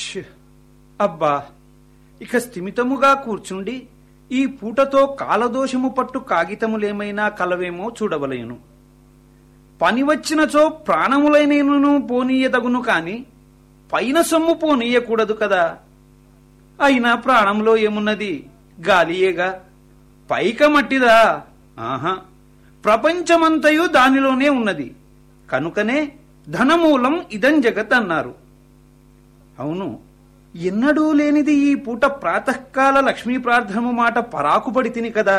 ష్! అబ్బా ఇక స్థిమితముగా కూర్చుండి ఈ పూటతో కాలదోషము పట్టు కాగితములేమైనా కలవేమో చూడవలయను పని వచ్చినచో ప్రాణములైనను పోనీయదగును కాని పైన సొమ్ము పోనీయకూడదు కదా అయినా ప్రాణంలో ఏమున్నది గాలియేగా పైక మట్టిదా ఆహా ప్రపంచమంతయు దానిలోనే ఉన్నది కనుకనే ధనమూలం ఇదం జగత్ అన్నారు అవును ఎన్నడూ లేనిది ఈ పూట ప్రాతకాల లక్ష్మీ ప్రార్థనము మాట పరాకుపడి తిని కదా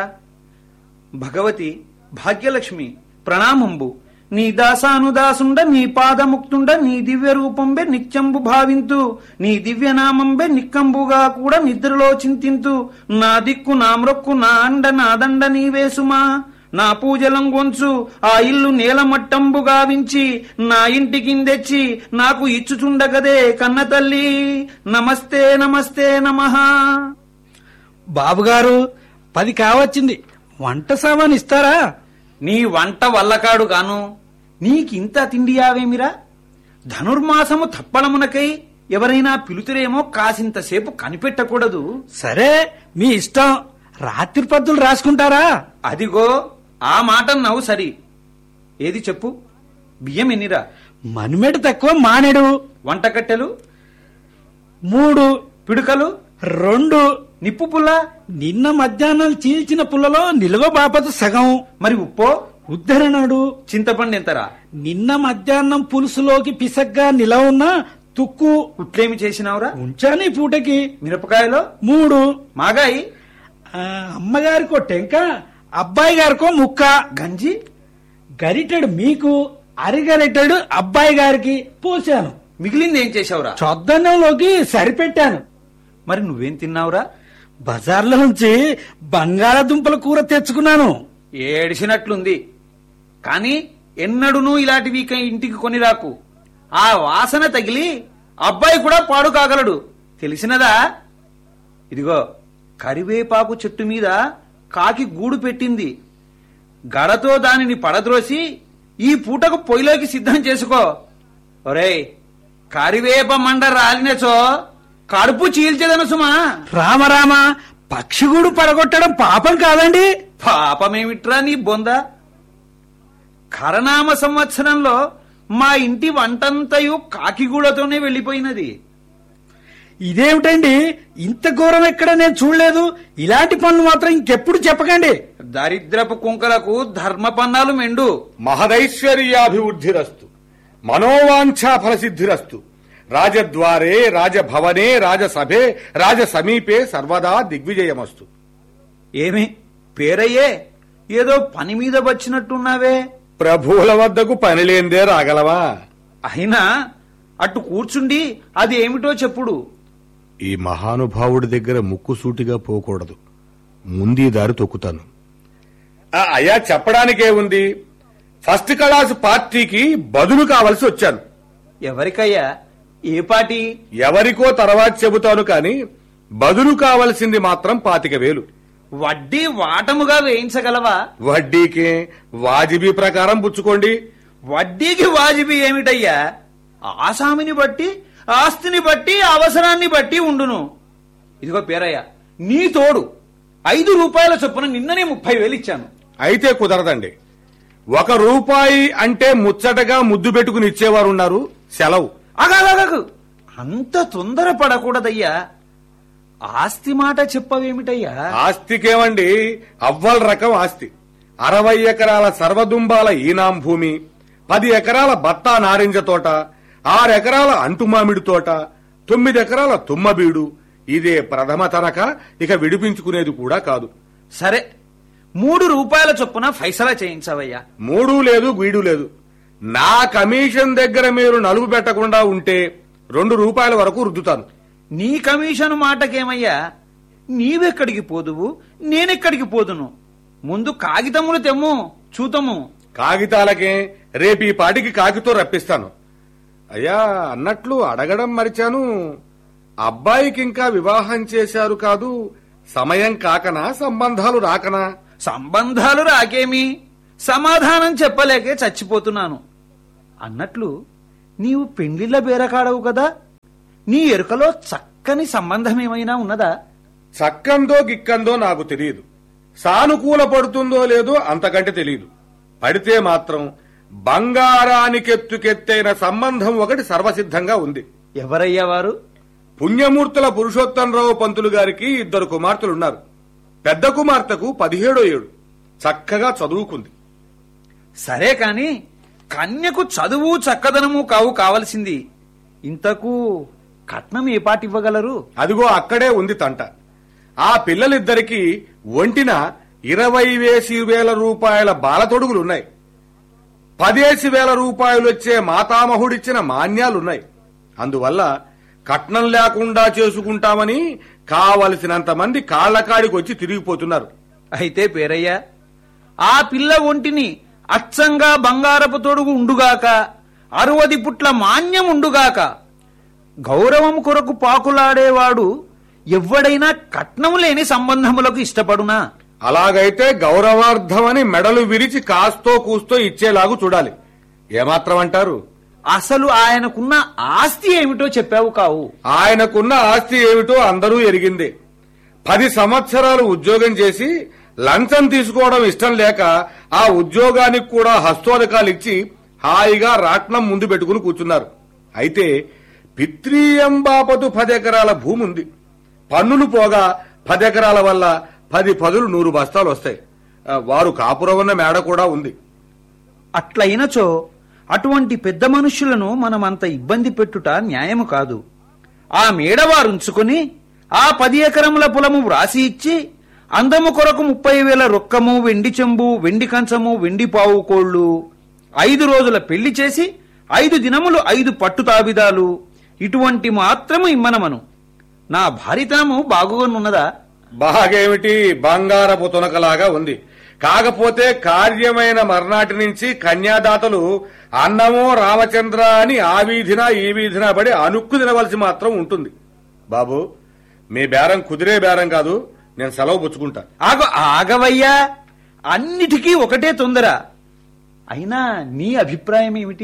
భగవతి భాగ్యలక్ష్మి ప్రణామంబు నీ దాసానుదాసుండ నీ పాదముక్తుండ నీ దివ్య రూపంబె నిత్యంబు భావింతు నీ దివ్యనామంబె నిక్కంబుగా కూడా నిద్రలో చింతింతు నా దిక్కు నా మ్రొక్కు నా అండ నా దండ నీవేసుమా నా పూజలం గొంచు ఆ ఇల్లు నేలమట్టంబు గావించి నా ఇంటికిందెచ్చి నాకు ఇచ్చుచుండగదే కన్న తల్లి నమస్తే నమస్తే నమః బాబుగారు పది కావచ్చింది వంట సామాన్ ఇస్తారా నీ వంట వల్లకాడు గాను నీకింత తిండియావేమిరా ధనుర్మాసము తప్పలమునకై ఎవరైనా పిలుతురేమో కాసింతసేపు కనిపెట్టకూడదు సరే మీ ఇష్టం రాత్రి పద్దులు రాసుకుంటారా అదిగో ఆ మాట నవ్వు సరి ఏది చెప్పు బియ్యం ఎన్నిరా మనుమెట తక్కువ మానేడు వంటకట్టెలు మూడు పిడుకలు రెండు నిప్పు పుల్ల నిన్న మధ్యాహ్నం చీల్చిన పుల్లలో నిల్వ బాపత సగం మరి ఉప్పో ఉద్ధరణడు చింతపండు ఎంతరా నిన్న మధ్యాహ్నం పులుసులోకి పిసగ్గా నిలవ ఉన్న తుక్కు ఉట్లేమి చేసినావురా ఉంచాను ఈ పూటకి మిరపకాయలో మూడు మాగాయి ఆ, అమ్మగారికో టెంక అబ్బాయి గారికో ముక్క గంజి గరిటెడు మీకు అరిగరిటెడు అబ్బాయి గారికి పోసాను మిగిలింది ఏం చేశావురా చొద్దన్నంలోకి సరిపెట్టాను మరి నువ్వేం తిన్నావురా బజార్లో నుంచి బంగాళాదుంపల కూర తెచ్చుకున్నాను ఏడిసినట్లుంది కాని ఎన్నడూనూ ఇలాంటివి ఇక ఇంటికి కొని రాకు ఆ వాసన తగిలి అబ్బాయి కూడా పాడు కాగలడు తెలిసినదా ఇదిగో కరివేపాకు చెట్టు మీద కాకి గూడు పెట్టింది గడతో దానిని పడద్రోసి ఈ పూటకు పొయ్యిలోకి సిద్ధం చేసుకో ఒరేయ్ కరివేప మండ రాలినచో కడుపు చీల్చేదను సుమా రామ రామ పక్షిగూడు పడగొట్టడం పాపం కాదండి పాపమేమిట్రా నీ బొంద కరనామ సంవత్సరంలో మా ఇంటి వంటంతయు కాకిగూడతోనే వెళ్ళిపోయినది ఇదేమిటండి ఇంత ఘోరం ఎక్కడ నేను చూడలేదు ఇలాంటి పనులు మాత్రం ఇంకెప్పుడు చెప్పకండి దరిద్రపు కుంకలకు ధర్మ పన్నాలు మెండు మహదైశ్వర్యాభివృద్ధిరస్తు మనోవాంఛా ఫలసిద్ధిరస్తు రాజద్వారే రాజభవనే రాజసభే రాజసమీపే సర్వదా దిగ్విజయమస్తు ఏమి పేరయ్యే ఏదో పని మీద వచ్చినట్టున్నావే ప్రభువుల వద్దకు పనిలేందే రాగలవా అయినా అటు కూర్చుండి అది ఏమిటో చెప్పుడు ఈ మహానుభావుడి దగ్గర ముక్కు సూటిగా పోకూడదు ముందీ దారి తొక్కుతాను ఆ, అయ్యా చెప్పడానికే ఉంది ఫస్ట్ క్లాస్ పార్టీకి బదులు కావలసి వచ్చాను ఎవరికయ్యా ఏ పాటి ఎవరికో తర్వాత చెబుతాను కాని బదులు కావలసింది మాత్రం పాతిక వేలు వడ్డీ వాటముగా వేయించగలవా వడ్డీకే వాజిబీ ప్రకారం పుచ్చుకోండి వడ్డీకి వాజిబీ ఏమిటయ్యా ఆసామిని బట్టి ఆస్తిని బట్టి అవసరాన్ని బట్టి ఉండును ఇదిగో పేరయ్య నీ తోడు ఐదు రూపాయల చొప్పున నిన్ననే ముప్పై వేలు ఇచ్చాను అయితే కుదరదండి ఒక రూపాయి అంటే ముచ్చటగా ముద్దు పెట్టుకుని ఇచ్చేవారు ఉన్నారు సెలవు అగాగగు అంత తొందర పడకూడదయ్యా ఆస్తి మాట చెప్పవేమిటయ్యా ఆస్తికేమండి అవ్వల్ రకం ఆస్తి అరవై ఎకరాల సర్వదుంబాల ఈనాం భూమి పది ఎకరాల బత్తా నారింజ తోట ఆరెకరాల అంటుమామిడి తోట తొమ్మిది ఎకరాల తుమ్మబీడు ఇదే ప్రథమ తరక ఇక విడిపించుకునేది కూడా కాదు సరే మూడు రూపాయల చొప్పున ఫైసలా చేయించవయ్యా మూడు లేదు గీడు లేదు నా కమిషన్ దగ్గర మీరు నలుగు పెట్టకుండా ఉంటే రెండు రూపాయల వరకు రుద్దుతాను నీ కమిషన్ మాటకేమయ్యా నీవెక్కడికి పోదువు నేనెక్కడికి పోదును ముందు కాగితములు తెమ్ము చూతము కాగితాలకే రేపు ఈ పాటికి కాకితో రప్పిస్తాను అయ్యా అన్నట్లు అడగడం మరిచాను అబ్బాయికి ఇంకా వివాహం చేశారు కాదు సమయం కాకనా సంబంధాలు రాకనా సంబంధాలు రాకేమి సమాధానం చెప్పలేకే చచ్చిపోతున్నాను అన్నట్లు నీవు పెండ్లిళ్ళ బేరకాడవు కదా నీ ఎరుకలో చక్కని సంబంధం ఏమైనా ఉన్నదా చక్కందో గిక్కందో నాకు తెలియదు సానుకూల పడుతుందో లేదో అంతకంటే తెలియదు పడితే మాత్రం బంగారానికెత్తుకెత్తైన సంబంధం ఒకటి సర్వసిద్ధంగా ఉంది ఎవరయ్యా వారు పుణ్యమూర్తుల పురుషోత్తంరావు పంతులు గారికి ఇద్దరు కుమార్తెలున్నారు పెద్ద కుమార్తెకు పదిహేడో ఏడు చక్కగా చదువుకుంది సరే కాని కన్యకు చదువు చక్కదనము కావు కావలసింది ఇంతకు కట్నం ఏ పాటి ఇవ్వగలరు అదిగో అక్కడే ఉంది తంట ఆ పిల్లలిద్దరికి ఒంటిన ఇరవై వేసి వేల రూపాయల బాలతొడుగులున్నాయి పదేసి వేల రూపాయలు వచ్చే మాతామహుడిచ్చిన మాన్యాలున్నాయి అందువల్ల కట్నం లేకుండా చేసుకుంటామని కావలసినంత మంది కాళ్లకాడికి వచ్చి తిరిగిపోతున్నారు అయితే పేరయ్యా ఆ పిల్ల ఒంటిని అచ్చంగా బంగారపు తొడుగు ఉండుగాక అరువది పుట్ల మాన్యం ఉండుగాక గౌరవం కొరకు పాకులాడేవాడు ఎవ్వడైనా కట్నం లేని సంబంధములకు ఇష్టపడునా అలాగైతే గౌరవార్థమని మెడలు విరిచి కాస్తో కూస్తో ఇచ్చేలాగు చూడాలి ఏమాత్రం అంటారు అసలు ఆయనకున్న ఆస్తి ఏమిటో చెప్పావు కావు ఆయనకున్న ఆస్తి ఏమిటో అందరూ ఎరిగిందే పది సంవత్సరాలు ఉద్యోగం చేసి లంచం తీసుకోవడం ఇష్టం లేక ఆ ఉద్యోగానికి కూడా హస్తోదకాలు ఇచ్చి హాయిగా రాట్నం ముందు పెట్టుకుని కూర్చున్నారు అయితే పిత్రీయం బాపతు పది ఎకరాల భూమి ఉంది పన్నులు పోగా పది ఎకరాల వల్ల పది పదులు నూరు బస్తాలు వస్తాయి ఆ, వారు కాపురం ఉన్న మేడ కూడా ఉంది అట్లయినచో అటువంటి పెద్ద మనుష్యులను మనం అంత ఇబ్బంది పెట్టుట న్యాయము కాదు ఆ మేడవారుంచుకుని ఆ పది ఎకరముల పొలము వ్రాసి ఇచ్చి అందము కొరకు ముప్పై వేల రొక్కము వెండి చెంబు వెండి కంచము వెండి పావు కోళ్లు ఐదు రోజుల పెళ్లి చేసి ఐదు దినములు ఐదు పట్టు తాబిదాలు ఇటువంటి మాత్రము ఇమ్మనమను నా భారితనము బాగుగానున్నదా బాగేమిటి బంగారపు తునకలాగా ఉంది కాకపోతే కార్యమైన మర్నాటి నుంచి కన్యాదాతలు అన్నమో రామచంద్ర అని ఆ వీధిన ఈ వీధిన పడి అనుక్కు తినవలసి మాత్రం ఉంటుంది బాబు మీ బేరం కుదిరే బేరం కాదు నేను సెలవు పుచ్చుకుంటా ఆగ ఆగవయ్యా అన్నిటికీ ఒకటే తొందర అయినా నీ అభిప్రాయం ఏమిటి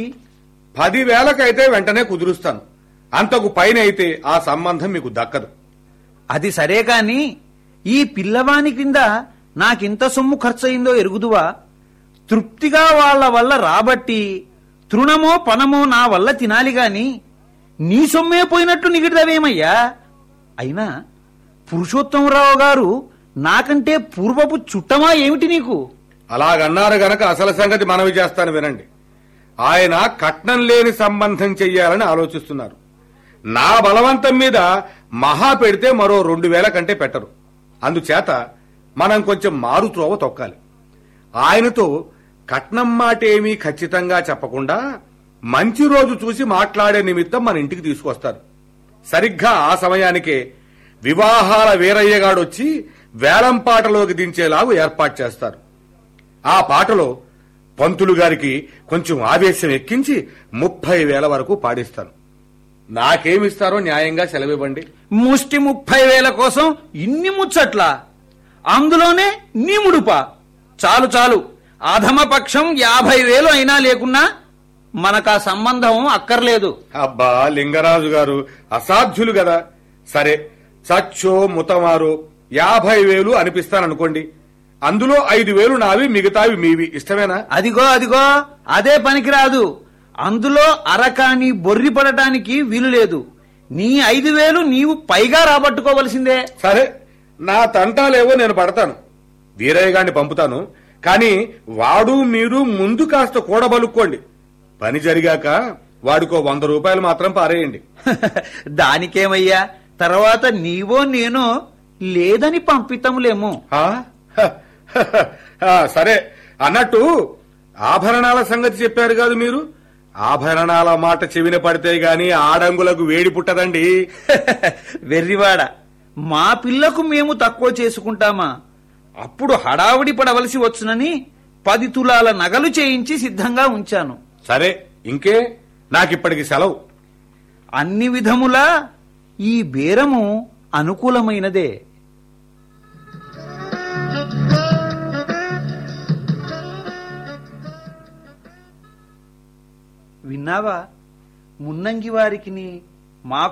పదివేలకైతే వెంటనే కుదురుస్తాను అంతకు పైన అయితే ఆ సంబంధం మీకు దక్కదు అది సరే కాని ఈ పిల్లవాని కింద నాకింత సొమ్ము ఖర్చయిందో ఎరుగుదువా తృప్తిగా వాళ్ళ వల్ల రాబట్టి తృణమో పనమో నా వల్ల తినాలి గాని నీ సొమ్మే పోయినట్టు నిగిడదవేమయ్యా అయినా పురుషోత్తమరావు గారు నాకంటే పూర్వపు చుట్టమా ఏమిటి నీకు అలాగన్నారు గనక అసలు సంగతి మనవి చేస్తాను వినండి ఆయన కట్నం లేని సంబంధం చెయ్యాలని ఆలోచిస్తున్నారు నా బలవంతం మీద మహా పెడితే మరో రెండు వేల కంటే పెట్టరు అందుచేత మనం కొంచెం మారు త్రోవ తొక్కాలి ఆయనతో కట్నం మాట ఏమీ ఖచ్చితంగా చెప్పకుండా మంచి రోజు చూసి మాట్లాడే నిమిత్తం మన ఇంటికి తీసుకొస్తారు సరిగ్గా ఆ సమయానికే వివాహాల వీరయ్యగాడొచ్చి వేలం పాటలోకి దించేలాగు ఏర్పాటు చేస్తారు ఆ పాటలో పంతులు గారికి కొంచెం ఆవేశం ఎక్కించి ముప్పై వేల వరకు పాడిస్తాను నాకేమిస్తారో న్యాయంగా సెలవివ్వండి ముష్టి ముప్పై వేల కోసం ఇన్ని ముచ్చట్లా అందులోనే నీ ముడుపా చాలు చాలు అధమ పక్షం యాభై వేలు అయినా లేకున్నా మనకు ఆ సంబంధం అక్కర్లేదు అబ్బా లింగరాజు గారు అసాధ్యులు కదా సరే చచ్చో ముతమారో యాభై వేలు అనిపిస్తాననుకోండి అందులో ఐదు వేలు నావి మిగతావి మీవి ఇష్టమేనా అదిగో అదిగో అదే పనికిరాదు అందులో అరకాని బొర్రి పడటానికి వీలు లేదు నీ ఐదు వేలు నీవు పైగా రాబట్టుకోవలసిందే సరే నా తంటాలేవో నేను పడతాను వీరయ్య గారిని పంపుతాను కానీ వాడు మీరు ముందు కాస్త కూడబలుక్కోండి పని జరిగాక వాడికో వంద రూపాయలు మాత్రం పారేయండి దానికేమయ్యా తర్వాత నీవో నేనో లేదని పంపితములేమో ఆ? హ, హ, హ, ఆ, సరే అన్నట్టు ఆభరణాల సంగతి చెప్పారు కాదు మీరు ఆభరణాల మాట చెవిన పడితే గాని ఆడంగులకు వేడి పుట్టదండి వెర్రివాడ మా పిల్లకు మేము తక్కువ చేసుకుంటామా అప్పుడు హడావుడి పడవలసి వచ్చునని పది తులాల నగలు చేయించి సిద్ధంగా ఉంచాను సరే ఇంకే నాకిప్పటికి సెలవు అన్ని విధములా ఈ బేరము అనుకూలమైనదే విన్నావా మున్నంగి వారికిని మా